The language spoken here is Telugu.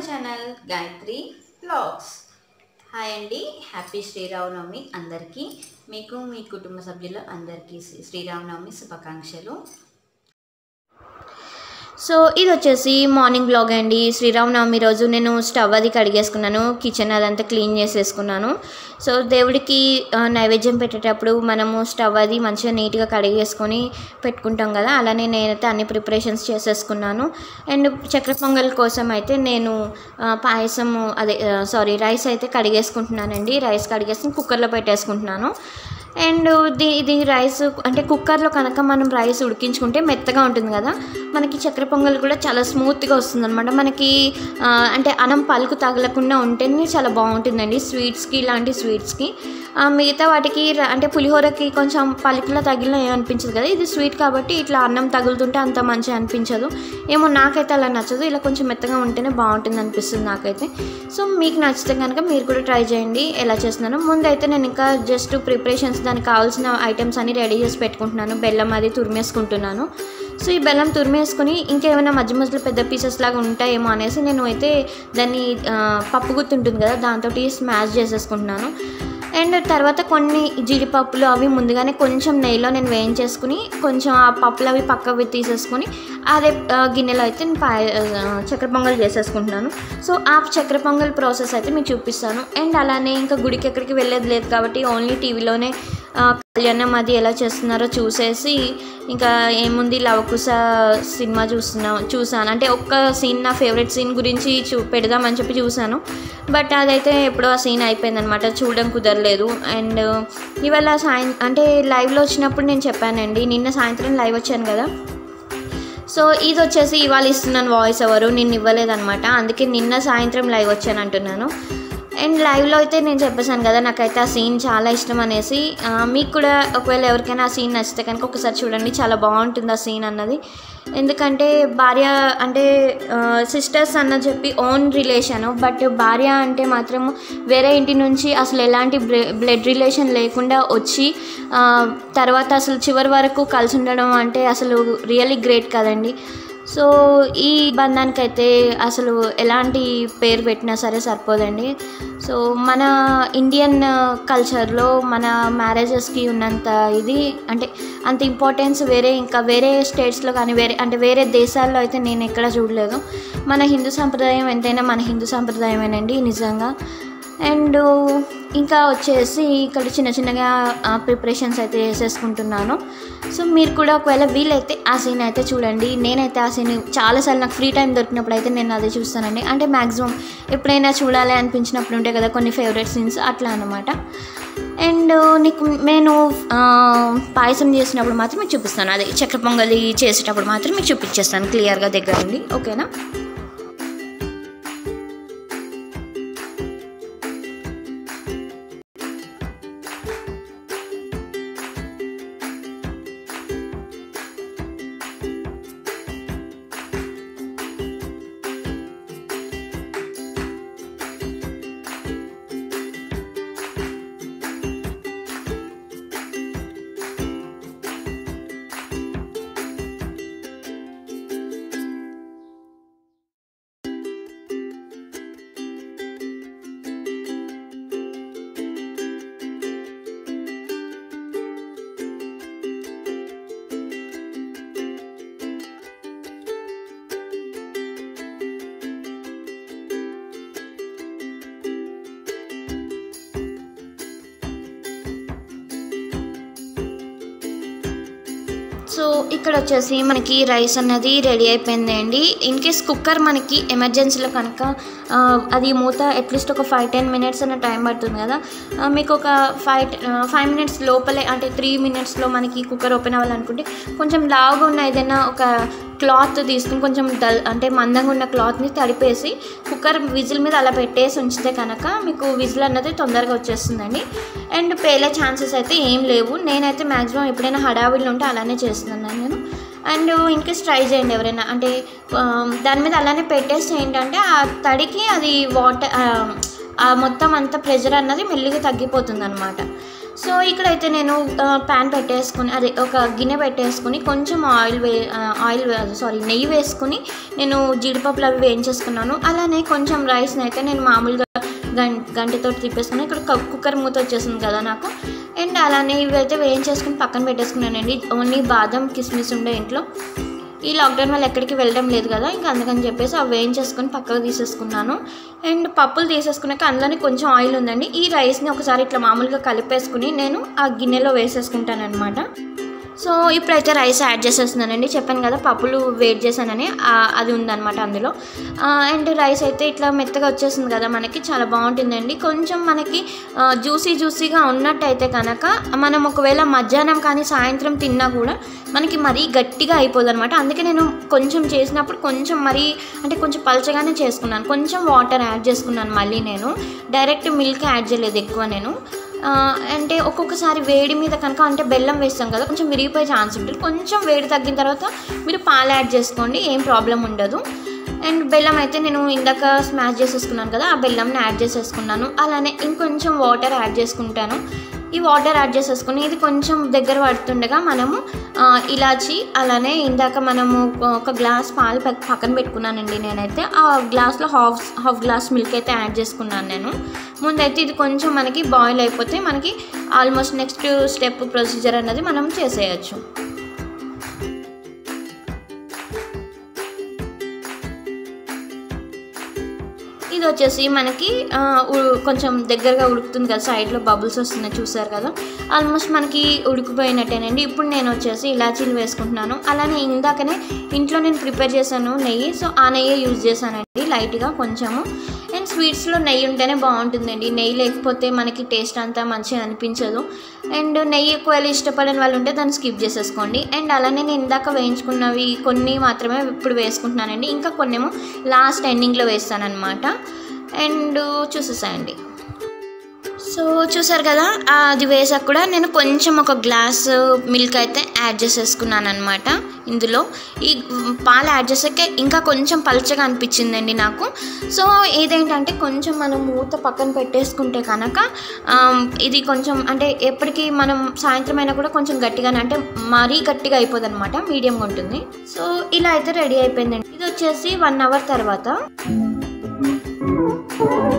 ఛానల్ గాయత్రి బ్లాగ్స్ హాయ్ అండి హ్యాపీ శ్రీరామనవమి అందరికీ మీకు మీ కుటుంబ సభ్యులు అందరికీ శ్రీ- శ్రీరామనవమి శుభాకాంక్షలు సో ఇది వచ్చేసి మార్నింగ్ బ్లాగ్ అండి శ్రీరామనవమి రోజు నేను స్టవ్ అది కడిగేసుకున్నాను కిచెన్ అదంతా క్లీన్ చేసేసుకున్నాను సో దేవుడికి ఆ, నైవేద్యం పెట్టేటప్పుడు మనము స్టవ్ అది మంచిగా నీట్గా కడిగేసుకొని పెట్టుకుంటాం కదా అలానే నేనైతే అన్ని ప్రిపరేషన్స్ చేసేసుకున్నాను అండ్ చక్కెర పొంగల్ కోసం అయితే నేను ఆ, పాయసము అదే సారీ రైస్ అయితే కడిగేసుకుంటున్నానండి రైస్ కడిగేసి కుక్కర్లో పెట్టేసుకుంటున్నాను అండ్ దీ ఇది రైస్ అంటే కుక్కర్లో కనుక మనం రైస్ ఉడికించుకుంటే మెత్తగా ఉంటుంది కదా మనకి చక్కెర పొంగల్ కూడా చాలా స్మూత్గా వస్తుంది అనమాట మనకి ఆ, అంటే అన్నం పలుకు తగలకుండా ఉంటేనే చాలా బాగుంటుందండి స్వీట్స్కి ఇలాంటి స్వీట్స్కి ఆ, మిగతా వాటికి ర- అంటే పులిహోరకి కొంచెం పలుకులా తగిలిన ఏమనిపించదు కదా ఇది స్వీట్ కాబట్టి ఇట్లా అన్నం తగులుతుంటే అంత మంచిగా అనిపించదు ఏమో నాకైతే అలా నచ్చదు ఇలా కొంచెం మెత్తగా ఉంటేనే బాగుంటుంది అనిపిస్తుంది నాకైతే సో మీకు నచ్చితే కనుక మీరు కూడా ట్రై చేయండి ఎలా చేస్తున్నాను ముందైతే నేను ఇంకా జస్ట్ ప్రిపరేషన్స్ దానికి కావాల్సిన ఐటమ్స్ అన్ని రెడీ చేసి పెట్టుకుంటున్నాను బెల్లం అది తురిమేసుకుంటున్నాను సో ఈ బెల్లం తురిమేసుకుని ఇంకేమైనా మధ్య మధ్యలో పెద్ద పీసెస్ లాగా ఉంటాయేమో అనేసి నేను అయితే దాన్ని ఆ, పప్పు గుత్తి ఉంటుంది కదా దాంతో స్మాష్ చేసేసుకుంటున్నాను అండ్ తర్వాత కొన్ని జీడిపప్పులు అవి ముందుగానే కొంచెం నెయ్యిలో నేను వేయించేసుకుని కొంచెం ఆ పప్పులు అవి పక్కవి తీసేసుకుని అదే ఆ, గిన్నెలో అయితే నేను పాయ ఆ, చక్కెర పొంగల్ చేసేసుకుంటున్నాను సో ఆ చక్కెర పొంగల్ ప్రాసెస్ అయితే మీకు చూపిస్తాను అండ్ అలానే ఇంకా గుడికి ఎక్కడికి వెళ్ళేది లేదు కాబట్టి ఓన్లీ టీవీలోనే కళ్యాణం అది ఎలా చేస్తున్నారో చూసేసి ఇంకా ఏముంది లవకుశ సినిమా చూస్తున్నా చూసాను అంటే ఒక్క సీన్ నా ఫేవరెట్ సీన్ గురించి చూ పెడదామని చెప్పి చూశాను బట్ అదైతే ఎప్పుడో ఆ సీన్ అయిపోయిందనమాట చూడడం కుదరలేదు అండ్ ఇవాళ సాయం అంటే లైవ్లో వచ్చినప్పుడు నేను చెప్పానండి నిన్న సాయంత్రం లైవ్ వచ్చాను కదా సో ఇది వచ్చేసి ఇవాళ ఇస్తున్నాను వాయిస్ ఎవరు నిన్న ఇవ్వలేదన్నమాట అందుకే నిన్న సాయంత్రం లైవ్ వచ్చాను అంటున్నాను అండ్ లైవ్లో అయితే నేను చెప్పేశాను కదా నాకైతే ఆ సీన్ చాలా ఇష్టం అనేసి ఆ, మీకు కూడా ఒకవేళ ఎవరికైనా ఆ సీన్ నచ్చితే కనుక ఒకసారి చూడండి చాలా బాగుంటుంది ఆ సీన్ అన్నది ఎందుకంటే భార్య అంటే సిస్టర్స్ అన్న చెప్పి ఓన్ రిలేషన్ బట్ భార్య అంటే మాత్రం వేరే ఇంటి నుంచి అసలు ఎలాంటి బ్లడ్ రిలేషన్ లేకుండా వచ్చి ఆ, తర్వాత అసలు చివరి వరకు కలిసి ఉండడం అంటే అసలు రియల్లీ గ్రేట్ కదండి సో ఈ బంధానికైతే అసలు ఎలాంటి పేరు పెట్టినా సరే సరిపోదండి సో మన ఇండియన్ కల్చర్లో మన మ్యారేజెస్కి ఉన్నంత ఇది అంటే అంత ఇంపార్టెన్స్ వేరే ఇంకా వేరే స్టేట్స్లో కానీ వేరే అంటే వేరే దేశాల్లో అయితే నేను ఎక్కడ చూడలేదు మన హిందూ సంప్రదాయం ఎంతైనా మన హిందూ సంప్రదాయమేనండి నిజంగా అండ్ ఇంకా వచ్చేసి ఇక్కడ చిన్న చిన్నగా ప్రిపరేషన్స్ అయితే చేసేసుకుంటున్నాను సో మీరు కూడా ఒకవేళ వీలైతే ఆ సీన్ అయితే చూడండి నేనైతే ఆ సీన్ చాలాసార్లు నాకు ఫ్రీ టైం దొరికినప్పుడు అయితే నేను అదే చూస్తానండి అంటే మ్యాక్సిమం ఎప్పుడైనా చూడాలి అనిపించినప్పుడు ఉంటాయి కదా కొన్ని ఫేవరెట్ సీన్స్ అట్లా అనమాట అండ్ నీకు నేను ఆ, పాయసం చేసినప్పుడు మాత్రం మీకు చూపిస్తాను అదే చక్కెర పొంగలి చేసేటప్పుడు మాత్రం మీకు చూపించేస్తాను క్లియర్గా దగ్గర ఉండి ఓకేనా సో ఇక్కడ వచ్చేసి మనకి రైస్ అన్నది రెడీ అయిపోయింది అండి ఇన్ కేస్ కుక్కర్ మనకి ఎమర్జెన్సీలో కనుక ఆ, అది మూత అట్లీస్ట్ ఒక ఫైవ్ టెన్ మినిట్స్ అన్న టైం పడుతుంది కదా ఆ, మీకు ఒక ఫైవ్ ఫైవ్ మినిట్స్ లోపలే అంటే త్రీ మినిట్స్లో మనకి కుక్కర్ ఓపెన్ అవ్వాలనుకుంటే కొంచెం లావుగా ఉన్న ఏదైనా ఒక క్లాత్ తీసుకుని కొంచెం డల్ అంటే మందంగా ఉన్న క్లాత్ని తడిపేసి కుక్కర్ విజిల్ మీద అలా పెట్టేసి ఉంచితే కనుక మీకు విజిల్ అన్నది తొందరగా వచ్చేస్తుందండి అండ్ పేలే ఛాన్సెస్ అయితే ఏం లేవు నేనైతే మ్యాక్సిమం ఎప్పుడైనా హడావిడిలో ఉంటే అలానే చేస్తున్నాను నేను అండ్ ఇంకేస్ ట్రై చేయండి ఎవరైనా అంటే ఆ, దాని మీద అలానే పెట్టేసి ఏంటంటే ఆ తడికి అది వాటర్ ఆ మొత్తం అంత ప్రెషర్ అన్నది మెల్లిగా తగ్గిపోతుంది అనమాట సో ఇక్కడైతే నేను ప్యాన్ పెట్టేసుకుని అదే ఒక గిన్నె పెట్టేసుకుని కొంచెం ఆయిల్ వే ఆ, ఆయిల్ సారీ నెయ్యి వేసుకుని నేను జీడిపప్పులు అవి వేయించేసుకున్నాను అలానే కొంచెం రైస్ని అయితే నేను మామూలుగా గం గంటతో తిప్పేసుకుని ఇక్కడ క- కుక్కర్ మూత వచ్చేసింది కదా నాకు అండ్ అలానే ఇవి అయితే వేయించేసుకుని పక్కన పెట్టేసుకున్నానండి ఓన్లీ బాదం కిస్మిస్ ఉండే ఇంట్లో ఈ లాక్డౌన్ వల్ల ఎక్కడికి వెళ్ళడం లేదు కదా ఇంకా అందుకని చెప్పేసి అవి వేయించేసుకొని పక్కకు తీసేసుకున్నాను అండ్ పప్పులు తీసేసుకున్నాక అందులోనే కొంచెం ఆయిల్ ఉందండి ఈ రైస్ని ఒకసారి ఇట్లా మామూలుగా కలిపేసుకుని నేను ఆ గిన్నెలో వేసేసుకుంటాను అనమాట సో ఇప్పుడైతే రైస్ యాడ్ చేసేస్తున్నానండి చెప్పాను కదా పప్పులు వేట్ చేశానని ఆ, అది ఉందన్నమాట అందులో ఆ, అండ్ రైస్ అయితే ఇట్లా మెత్తగా వచ్చేసింది కదా మనకి చాలా బాగుంటుందండి కొంచెం మనకి జ్యూసీ జ్యూసీగా ఉన్నట్టయితే కనుక మనం ఒకవేళ మధ్యాహ్నం కానీ సాయంత్రం తిన్నా కూడా మనకి మరీ గట్టిగా అయిపోదు అనమాట అందుకే నేను కొంచెం చేసినప్పుడు కొంచెం మరీ అంటే కొంచెం పలచగానే చేసుకున్నాను కొంచెం వాటర్ యాడ్ చేసుకున్నాను మళ్ళీ నేను డైరెక్ట్ మిల్క్ యాడ్ చేయలేదు ఎక్కువ నేను ఆ, అంటే ఒక్కొక్కసారి వేడి మీద కనుక అంటే బెల్లం వేస్తాం కదా కొంచెం విరిగిపోయే ఛాన్స్ ఉంటుంది కొంచెం వేడి తగ్గిన తర్వాత మీరు పాలు యాడ్ చేసుకోండి ఏం ప్రాబ్లం ఉండదు అండ్ బెల్లం అయితే నేను ఇందాక స్మాష్ చేసేసుకున్నాను కదా ఆ బెల్లంని యాడ్ చేసేసుకున్నాను అలానే ఇంకొంచెం వాటర్ యాడ్ చేసుకుంటాను ఈ వాటర్ యాడ్ చేసేసుకుని ఇది కొంచెం దగ్గర పడుతుండగా మనము ఆ, ఇలాచి అలానే ఇందాక మనము ఒక గ్లాస్ పాలు పక్- పక్కన పెట్టుకున్నానండి నేనైతే ఆ గ్లాస్లో హాఫ్ హాఫ్ గ్లాస్ మిల్క్ అయితే యాడ్ చేసుకున్నాను నేను ముందైతే ఇది కొంచెం మనకి బాయిల్ అయిపోతే మనకి ఆల్మోస్ట్ నెక్స్ట్ స్టెప్ ప్రొసీజర్ అన్నది మనం చేసేయచ్చు ఇది వచ్చేసి మనకి ఆ, ఉ- కొంచెం దగ్గరగా ఉడుకుతుంది కదా సైడ్లో బబుల్స్ వస్తున్నాయి చూసారు కదా ఆల్మోస్ట్ మనకి ఉడికిపోయినట్టేనండి ఇప్పుడు నేను వచ్చేసి ఇలాచీలు వేసుకుంటున్నాను అలానే ఇందాకనే ఇంట్లో నేను ప్రిపేర్ చేశాను నెయ్యి సో ఆ నెయ్యి యూజ్ చేశానండి లైట్గా కొంచెము అండ్ స్వీట్స్లో నెయ్యి ఉంటేనే బాగుంటుందండి నెయ్యి లేకపోతే మనకి టేస్ట్ అంతా మంచిగా అనిపించదు అండ్ నెయ్యి ఎక్కువ ఇష్టపడని వాళ్ళు ఉంటే దాన్ని స్కిప్ చేసేసుకోండి అండ్ అలానే నేను ఇందాక వేయించుకున్నవి కొన్ని మాత్రమే ఇప్పుడు వేసుకుంటున్నానండి ఇంకా కొన్నేమో లాస్ట్ ఎండింగ్లో వేస్తాను అనమాట అండ్ చూసేసాయండి సో చూసారు కదా ఆ, అది వేసాక కూడా నేను కొంచెం ఒక గ్లాస్ మిల్క్ అయితే యాడ్ చేసేసుకున్నాను అనమాట ఇందులో ఈ పాలు యాడ్ చేసాక ఇంకా కొంచెం పలచగా అనిపించిందండి నాకు సో ఏదేంటంటే కొంచెం మనం మూత పక్కన పెట్టేసుకుంటే కనుక ఆమ్, ఇది కొంచెం అంటే ఎప్పటికీ మనం సాయంత్రం అయినా కూడా కొంచెం గట్టిగానే అంటే మరీ గట్టిగా అయిపోదు అనమాట మీడియంగా ఉంటుంది సో ఇలా అయితే రెడీ అయిపోయిందండి ఇది వచ్చేసి వన్ అవర్ తర్వాత